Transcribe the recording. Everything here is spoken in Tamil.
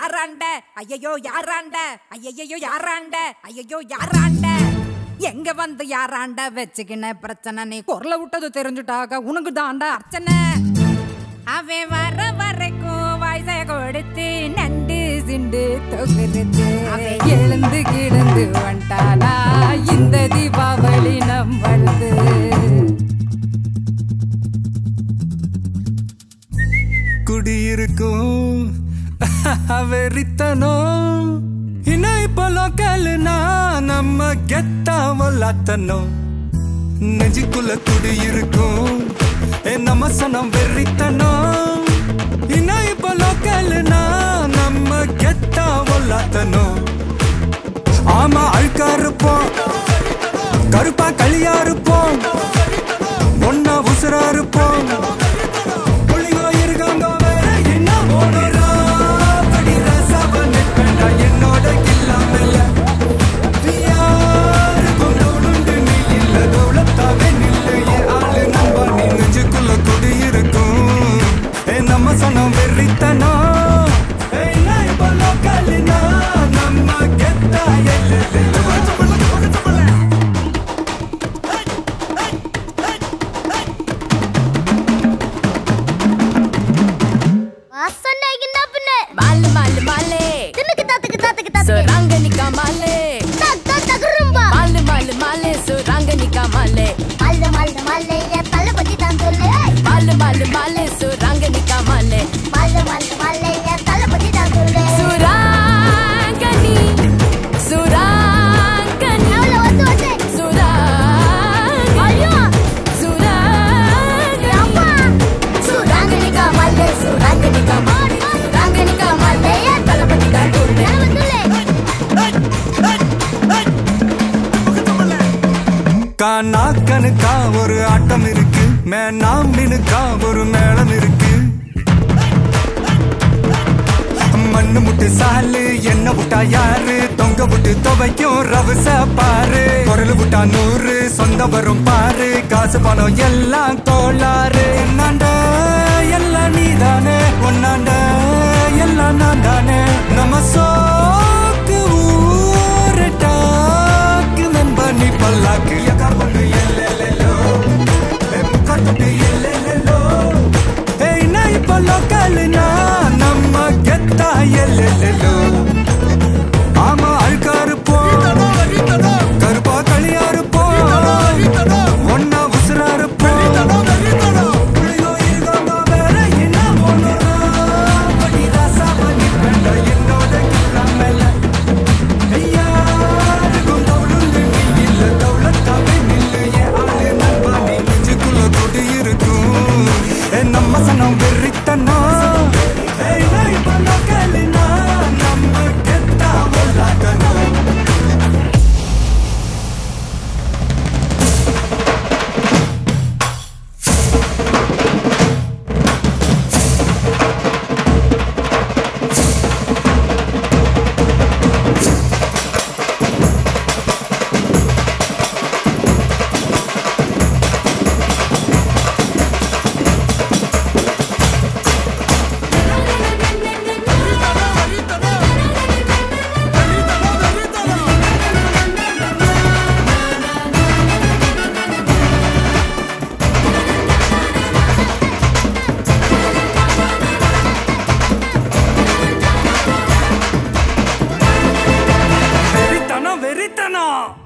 யாராண்ட ஐயையோ யாராண்ட ஐயையோ யாராண்ட ஐயையோ யாராண்ட எங்க வந்து யாராண்ட வச்சுக்கின பிரச்சனை நீ குரல விட்டது தெரிஞ்சுட்டாக உனக்கு தாண்டா அர்ச்சனை அவன் வர வரைக்கும் வயசை கொடுத்து நண்டு சிண்டு தொகுறது எழுந்து கிடந்து வந்துட்டானா இந்த தீபாவளி நம்மளுது குடியிருக்கும் வெறித்தனம் இன்னும் இப்போ லோக்கல்னா நம்ம கெத்தாமலாத்தனும் நெஞ்சுக்குள்ள குடியிருக்கும் ஏ நம்ம சனம் வெறித்தனம் இன்னும் இப்போ லோக்கல்னா நம்ம கெத்தாமலாத்தனும் ஆமா அழுக்கா இருப்போம் கருப்பா களியா இருப்போம் ஒன்னா உசுரா இருப்போம் புள்ளிங்கோ இருக்காங்க வேற என்ன ஓடுறா? படி ரசாவ நிற்பேன்டா என்னோட கில்லாமல. யாருக்கும் தோளுண்டு நீ இல்ல, தௌலத்தாவே நில்லு. என் ஆளு நம்ப நீ நெஞ்சுக்குள்ள குடியிருக்கும். ஏ நம்ம சனம் வெறித்தனம். ஏய், நான் இப்ப லோக்கல்னா, நம்ம கெத்தா எல்லையில. வாசனைக்கு என்ன பண்ண மாலு மாலு மாலே தின்னுக்கு தாத்துக்கு தாத்துக்கு தாத்துக்கு சுராங்கனிக்கா மாலே தாக் தாக் தகுரும்பா மாலு மாலு மாலே சுராங்கனிக்கா மாலே மல்ல மல்ல மல்ல என் தலை பத்தி தான் சொல்லு மாலு மாலு மாலே சுராங்கனிக்கா மாலே மல்ல மல்ல மல்ல என் தலை பத்தி தான் சொல்லு சுராங்கனி சுராங்கனி அவளை வந்து வந்து சுராங்கனி ஐயோ சுராங்கனி அம்மா சுராங்கனிகா மல்ல சுராங்கனிகா மாடு சுராங்கனிகா மல்ல என் தலை பத்தி தான் சொல்லு கானா கணுக்கா ஒரு ஆட்டம் இருக்கு மேனா மினுக்கா ஒரு மேளம் இருக்கு மண்ணு முட்டு சாலு என்ன விட்டா யாரு தொங்க விட்டு துவைக்கும் ரவுச பாரு குரல் விட்டா நூறு சொந்த வரும் பாரு காசு பணம் எல்லாம் கோளாறு என்னாண்ட எல்லாம் நீதானே ஒன்னாண்ட எல்லாம் நான் தானே நம்ம சோக்கு ஊரு டாக்கு நண்பா நீ பல்லாக்கு எக்கா பொண்ணு எல்லெல்லோ முக்கட்டு எல்லெல்லோ ஏய் நான் இப்ப லோக்கல்னா நம்ம கெத்தா எல்லெல்லோ ஆமா அழுக்கா இருப்போம் கருப்பா களியா இருப்போம் ஒன்னா உசுரா இருப்போம் புள்ளியோ இருக்காங்க வேற என்ன ஒண்ணுறா? படி ராசாவ நிப்பேன்டா என்னோட கில்லாமல. யாருக்கும் தவுளுண்டு நீ இல்ல, தவுளத்தாவே நில்லு. என் ஆளு நண்பா, நீ நெஞ்சுக்குள்ள குடியிருக்கும். ஏ, நம்ம சனம் வெறித்தனம். ஏய், நான் இப்ப லோக்கல்னா, நம்ம கெத்தா உள்ளாட்டணும். வெறித்தனம் வெறித்தனம்